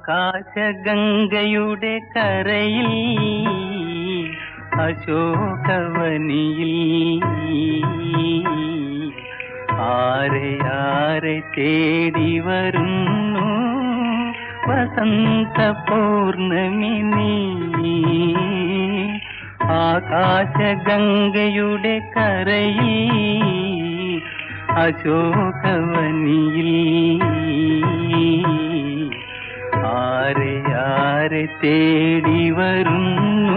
ആകാശഗംഗയുടെ കരയിൽ അശോകവനിയിൽ ആരെ ആരെ തേടി വരുന്നു വസന്ത പൗർണമി നീ ആകാശഗംഗയുടെ കരയിൽ അശോകവനിയിൽ ആരെ ആരെ തേടി വരുന്നു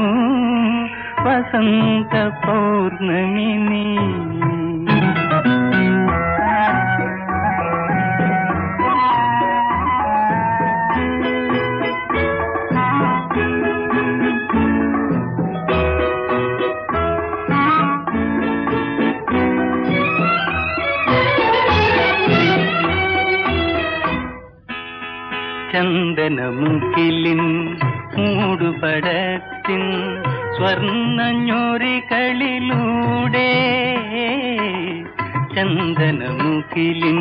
വസന്ത പൗർണമി നീ ചന്ദനമുക്കിലിൻ മൂടുപടത്തിൻ സ്വർണ്ണഞ്ഞൊറികളിലൂടെ ചന്ദനമുക്കിലിൻ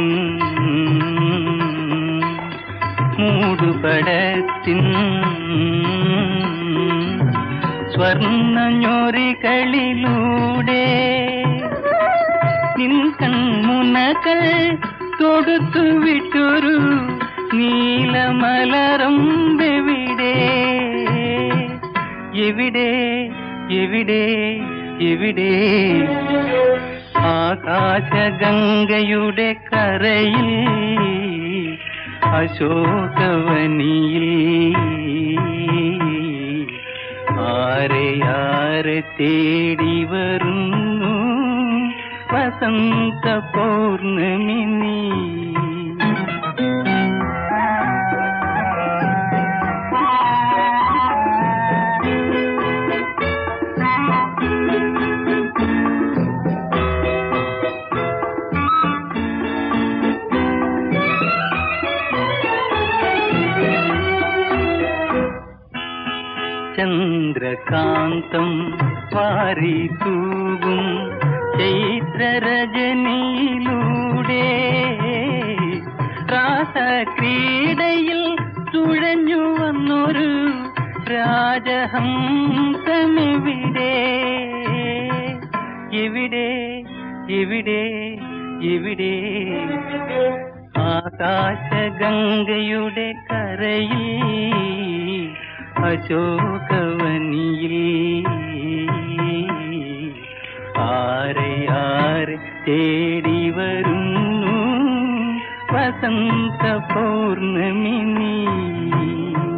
മൂടുപടത്തിൻ സ്വർണ്ണഞ്ഞൊറികളിലൂടെ നിൻ കൺമുനകൾ തൊടുത്തു വിട്ടൊരു നീലമലറമ്പെവിടെ എവിടെ എവിടെ എവിടെ ആകാശഗംഗയുടെ കരയിൽ അശോകവനിയിൽ ആരെ ആരെ തേടി വരുന്നു വസന്ത പൗർണമി നീ ചന്ദ്രകാന്തം വാരി തൂകും ചൈത്രരജനിയിലൂടെ രാസക്രീഡയിൽ തുഴഞ്ഞു വന്നൊരു രാജഹംസമെവിടെ എവിടെ എവിടെ എവിടെ ആകാശഗംഗയുടെ കരയിൽ അശോകവനിയിൽ ആരെ ആരെ തേടി വരുന്നു വസന്ത പൗർണമി നീ